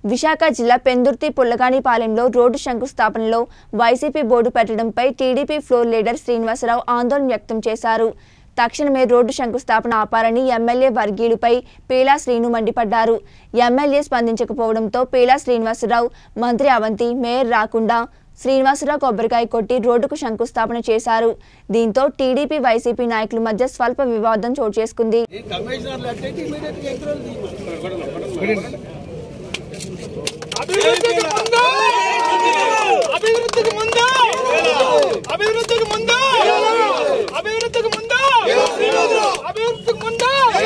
విశాఖ జిల్లా పెందుర్తి పుల్లగానిపాలెంలో రోడ్డు శంకుస్థాపనలో వైసీపీ బోర్డు పెట్టడంపై టీడీపీ ఫ్లోర్ లీడర్ శ్రీనివాసరావు ఆందోళన వ్యక్తం చేశారు తక్షణమే రోడ్డు శంకుస్థాపన ఆపారని ఎమ్మెల్యే వర్గీయులపై పీలా శ్రీను మండిపడ్డారు ఎమ్మెల్యే స్పందించకపోవడంతో పీలా శ్రీనివాసరావు మంత్రి అవంతి మేయర్ రాకుండా శ్రీనివాసరావు కొబ్బరికాయ కొట్టి రోడ్డుకు శంకుస్థాపన చేశారు దీంతో టీడీపీ వైసీపీ నాయకుల మధ్య స్వల్ప వివాదం చోటు చేసుకుంది ఈ కమిషనర్లు అంటే ఇమీడియట్ గా ఎంక్రోల్ తీయమని. అభివృద్ధికి ముందు అభివృద్ధికి ముందు అభివృద్ధికి ముందు అభివృద్ధికి ముందు అభివృద్ధికి ముందు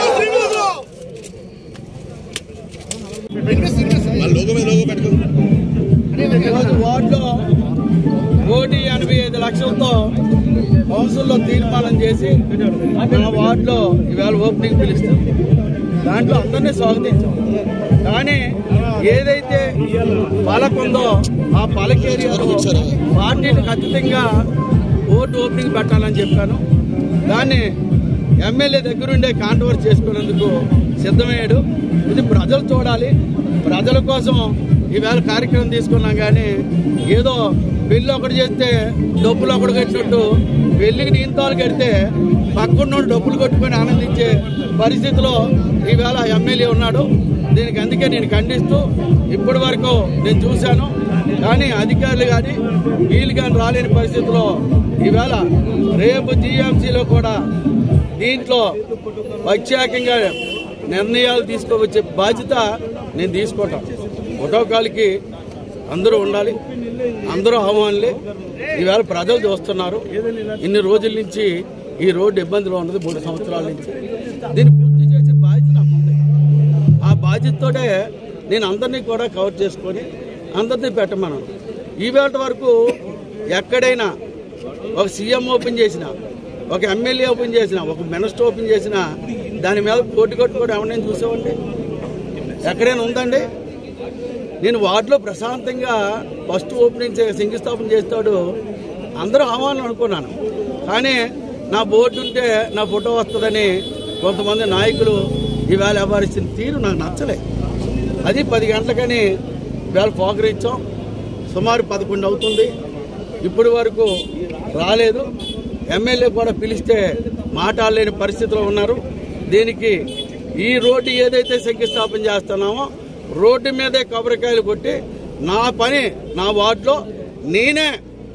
ఈరోజు వార్డులో కోటి ఎనభై ఐదు లక్షలతో కౌన్సిల్లో తీర్మానం చేసి మా వార్డులో ఈవేళ ఓపెనింగ్ పిలుస్తాం దాంట్లో అందరినీ స్వాగతించాం కానీ ఏదైతే పలక ఉందో ఆ పలక ఏరియాలో పార్టీని ఖచ్చితంగా ఓటు ఓపెనింగ్ పెట్టాలని చెప్పాను దాన్ని ఎమ్మెల్యే దగ్గరుండే కాంట్రవర్స్ చేసుకునేందుకు సిద్ధమయ్యాడు ఇది ప్రజలు చూడాలి ప్రజల కోసం ఈవేళ కార్యక్రమం తీసుకున్నాం కానీ ఏదో పెళ్లి ఒకటి చేస్తే డబ్బులు ఒకటి కట్టినట్టు పెళ్లికి నీంతాలు కడితే పక్కన డబ్బులు కొట్టుకొని ఆనందించే పరిస్థితిలో ఈవేళ ఎమ్మెల్యే ఉన్నాడు దీనికి అందుకే నేను ఖండిస్తూ ఇప్పటి వరకు నేను చూశాను కానీ అధికారులు కానీ వీళ్ళు కానీ రాలేని పరిస్థితిలో ఈవేళ రేపు జీఎంసీలో కూడా దీంట్లో ప్రత్యేకంగా నిర్ణయాలు తీసుకోవచ్చే బాధ్యత నేను తీసుకుంటాం ప్రోటోకాల్కి అందరూ ఉండాలి అందరూ ఆహ్వానులే ఈవేళ ప్రజలు చూస్తున్నారు ఇన్ని రోజుల నుంచి ఈ రోడ్డు ఇబ్బందిలో ఉన్నది మూడు సంవత్సరాల నుంచి దీన్ని పూర్తి చేసే బాధ్యత నాకు ఉంది ఆ బాధ్యతతోటే నేను అందరినీ కూడా కవర్ చేసుకొని అందరినీ పెట్టమన్నాను ఈవేళ వరకు ఎక్కడైనా ఒక సీఎం ఓపెన్ చేసిన ఒక ఎమ్మెల్యే ఓపెన్ చేసిన ఒక మినిస్టర్ ఓపెన్ చేసిన దాని మీద పోటీ కొట్టుకోవడం ఎవరైనా చూసామండి ఎక్కడైనా ఉందండి నేను వార్డులో ప్రశాంతంగా ఫస్ట్ ఓపెనింగ్ చే- శంకుస్థాపన చేస్తాడు అందరూ ఆహ్వానం అనుకున్నాను కానీ నా బోర్డు ఉంటే నా ఫోటో వస్తుందని కొంతమంది నాయకులు ఈవేళ వ్యవహరిస్తున్న తీరు నాకు నచ్చలే అది పది గంటలకని ఇవాళ పోకరిచ్చాం సుమారు పదకొండు అవుతుంది ఇప్పటి వరకు రాలేదు ఎమ్మెల్యే కూడా పిలిస్తే మాట్లాడలేని పరిస్థితిలో ఉన్నారు దీనికి ఈ రోడ్డు ఏదైతే శంకుస్థాపన చేస్తున్నామో రోడ్డు మీదే కొబ్బరికాయలు కొట్టి నా పని నా వార్డులో నేనే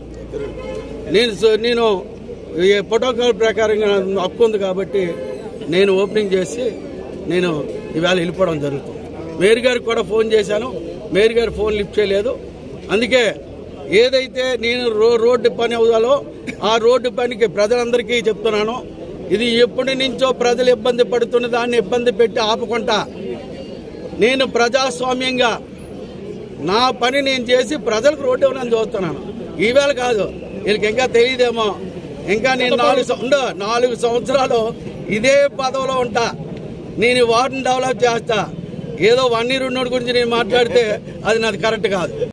నేను స- నేను ఈ ప్రోటోకాల్ ప్రకారంగా నాకు హక్కు ఉంది కాబట్టి నేను ఓపెనింగ్ చేసి నేను ఇవాళ వెళ్ళిపోవడం జరుగుతుంది మేయర్ గారికి కూడా ఫోన్ చేశాను మేయర్ గారు ఫోన్ లిఫ్ట్ చేయలేదు అందుకే ఏదైతే నేను రో రోడ్డు పని అవుదాలో ఆ రోడ్డు పనికి ప్రజలందరికీ చెప్తున్నాను ఇది ఎప్పటి నుంచో ప్రజలు ఇబ్బంది పడుతున్న దాన్ని ఇబ్బంది పెట్టి ఆపుకుంటా నేను ప్రజాస్వామ్యంగా నా పని నేను చేసి ప్రజలకు రోడ్డు ఇవ్వాలని చూస్తున్నాను ఈవేళ కాదు వీళ్ళకి ఇంకా తెలియదేమో ఇంకా నేను నాలుగు సం- ఉండు, నాలుగు సంవత్సరాలు ఇదే పదవిలో ఉంటా నేను ఈ వార్డుని డెవలప్ చేస్తా ఏదో వన్ ఇయర్ ఉన్నోడి గురించి నేను మాట్లాడితే అది నాది కరెక్ట్ కాదు